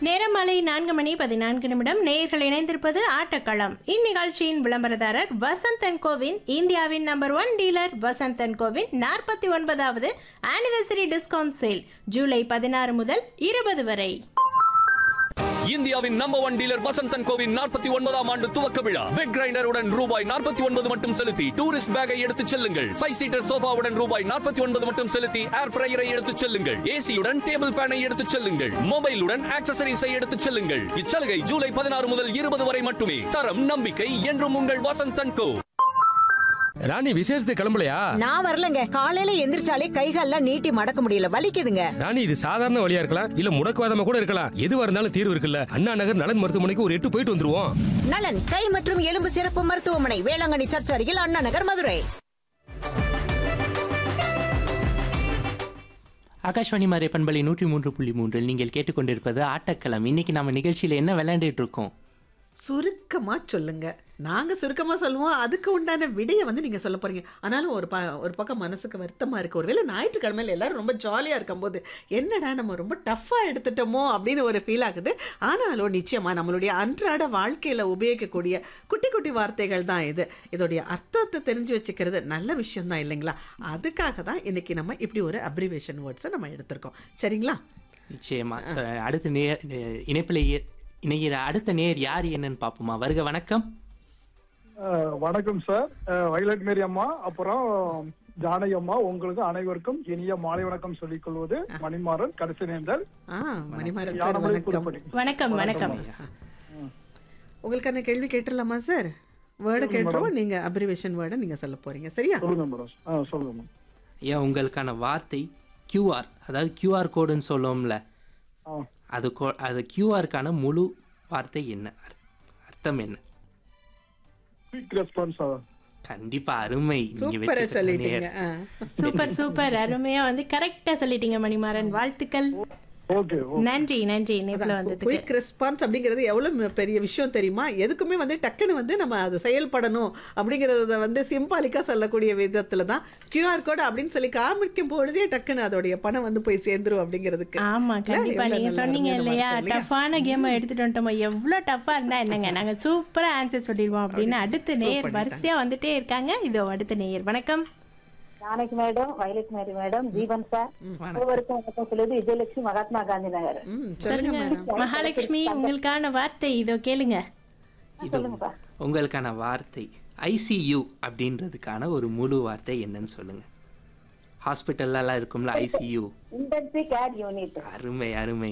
நேரம் மாலை நான்கு மணி பதினான்கு நிமிடம் நேயர்கள் இணைந்திருப்பது ஆட்டக்களம் இந்நிகழ்ச்சியின் விளம்பரதாரர் வசந்த் அண்ட் கோவின் இந்தியாவின் number one dealer Vasanth and கோவின் நாற்பத்தி ஒன்பதாவது ஆனிவர்சரி டிஸ்கவுண்ட் சேல் ஜூலை பதினாறு முதல் இருபது வரை இந்தியாவின் நம்பர் ஒன் டீலர் வசந்தன் கோவின் நாற்பத்தி ஒன்பதாம் ஆண்டு துவக்க விழா வெக் கிரைண்டருடன் ரூபாய் நாற்பத்தி ஒன்பது மட்டும் செலுத்தி டூரிஸ்ட் பேக்கை எடுத்துச் செல்லுங்கள் ஃபைவ் சீட்டர் சோஃபாவுடன் ரூபாய் நாற்பத்தி ஒன்பது மட்டும் செலுத்தி ஏர் ஃப்ரையரை எடுத்துச் செல்லுங்கள் ஏசியுடன் டேபிள் ஃபேனை எடுத்துச் செல்லுங்கள் மொபைலுடன் ஆக்சசரிஸை எடுத்துச் செல்லுங்கள் இச்சலுகை ஜூலை பதினாறு முதல் இருபது வரை மட்டுமே தரம் நம்பிக்கை என்றும் உங்கள் வசந்தன் கோ ராணி விசேஷத்துக்கு கிளம்பலையா நான் வரலங்க காலையில எந்திரிச்சாலே கைகால்லாம் நீட்டி மடக்க முடியல வலிக்குதுங்க ராணி இது சாதாரண வழியா இருக்கலாம் இல்ல முடக்குவாதமா கூட இருக்கலாம் எதுவா இருந்தாலும் தீர்வு இருக்குல்ல அண்ணா நகர் நலன் மருத்துவமனைக்கு ஒரு எட்டு போயிட்டு வந்துருவோம் நலன் கை மற்றும் எலும்பு சிறப்பு மருத்துவமனை வேளாங்கண்ணி சர்ச் அருகில் அண்ணா நகர் மதுரை ஆகாஷ்வாணி மாரிய பண்பலை நூற்றி மூன்று புள்ளி மூன்றில் நீங்கள் கேட்டுக்கொண்டிருப்பது ஆட்டக்களம் இன்னைக்கு நம்ம நிகழ்ச்சியில் என்ன விளையாண்டுட்டு இருக்கோம் சுருக்கமா சொல்லுங்க நாங்க சுருக்கமா சொல்லுவோம் அதுக்கு உண்டான விடையை வந்து நீங்க சொல்ல போறீங்க ஆனாலும் ஒரு ப ஒரு பக்கம் மனசுக்கு வருத்தமா இருக்கு ஒருவேளை ஞாயிற்றுக்கிழமையில எல்லாரும் ரொம்ப ஜாலியா இருக்கும்போது என்னடா நம்ம ரொம்ப டஃப்பா எடுத்துட்டோமோ அப்படின்னு ஒரு ஃபீல் ஆகுது ஆனாலும் நிச்சயமா நம்மளுடைய அன்றாட வாழ்க்கையில உபயோகிக்கக்கூடிய குட்டி குட்டி வார்த்தைகள் தான் இது இதோடைய அர்த்தத்தை தெரிஞ்சு வச்சுக்கிறது நல்ல விஷயம் தான் இல்லைங்களா அதுக்காக தான் இன்னைக்கு நம்ம இப்படி ஒரு அப்ரிவேஷன் வேர்ட்ஸை நம்ம எடுத்திருக்கோம் சரிங்களா நிச்சயமா So, அடுத்த நேர் இணைப்பில் இணைகிற அடுத்த நேர் யார் என்னன்னு பார்ப்போமா வருக வணக்கம் அஹ் வணக்கம் சார் அஹ் வயலட் மேரி அம்மா அப்புறம் ஜானகி அம்மா உங்களுக்கு அனைவருக்கும் இனிய மாலை வணக்கம் சொல்லிக் கொள்வது மணிமாறன் கடைசி நேர்ந்தல் ஆ மணிமாறன் சார் யானமலை வணக்கம் புதுப்பட்டி வணக்கம் வணக்கம் உங்களுக்கான கேள்வி கேட்டுடலாமா சார் வேர்டை கேட்டுருவோம் நீங்க அப்ரிவேஷன் வேர்டை நீங்க சொல்ல போறீங்க சரியா சொல்லுங்க மேடம் ஆ சொல்லுங்க மேடம் ஐயா உங்களுக்கான வார்த்தை கியூஆர் அதாவது கியூஆர் கோடுன்னு சொல்லுவோம்ல ஆ அது கோ- அது கியூஆருக்கான முழு வார்த்தை என்ன அர்த்- அர்த்தம் என்ன குயிக் ரெஸ்பான்ஸ் கண்டிப்பா அருமை நீங்க சூப்பரா வெற்றி பெற்ற சொல்லிட்டீங்க நேர். ஆ. சூப்பர் சூப்பர் அருமையா வந்து கரெக்டா சொல்லிட்டீங்க மணிமாறன் வாழ்த்துக்கள் ஓகே நன்றி நன்றி இணைப்புல வந்ததுக்கு குயிக் ரெஸ்பான்ஸ் அப்படிங்கிறது எவ்வளவு ம- பெரிய விஷயம் தெரியுமா எதுக்குமே வந்து டக்குன்னு வந்து நம்ம அது செயல்படணும் அப்படிங்கறத வந்து சிம்பாலிக்கா சொல்லக்கூடிய விதத்துல தான் கியூஆர் கோட் அப்படின்னு சொல்லி காமிக்கும் பொழுதே டக்குன்னு அதோடைய பணம் வந்து போய் சேர்ந்துரும் அப்படிங்கிறதுக்கு ஆமா கண்டிப்பா எவ்வளவு நீங்க நல்லா சொன்னீங்க அருமையான இல்லையா வார்த்தை இல்லையா? டஃப்பான கேம் எடுத்துட்டு வந்துட்டோமா எவ்வளவு டஃப்பா இருந்தா என்னங்க நாங்க சூப்பரா ஆன்சர் சொல்லிடுவோம் அப்படின்னு அடுத்த நேயர் வரிசையா வந்துட்டே இருக்காங்க இதோ அடுத்த நேயர் வணக்கம் Janaki madam Violet Mary madam Jeevan sir ஒவ்வொருக்கும் வணக்கம் சொல்லுது விஜயலட்சுமி மகாத்மா காந்தி நகர் ம் சொல்லுங்க சொல்லுங்க மேடம் மகாலட்சுமி உங்களுக்கான வார்த்தை இதோ கேளுங்க இது உங்களுக்கான வார்த்தை ஐசியூ அப்படின்றதுக்கான ஒரு முழு வார்த்தை என்னன்னு சொல்லுங்க ஹாஸ்பிட்டல்லாம் இருக்கும்ல ஐசியூ இன்டென்சிவ் கேர் யூனிட் அருமை அருமை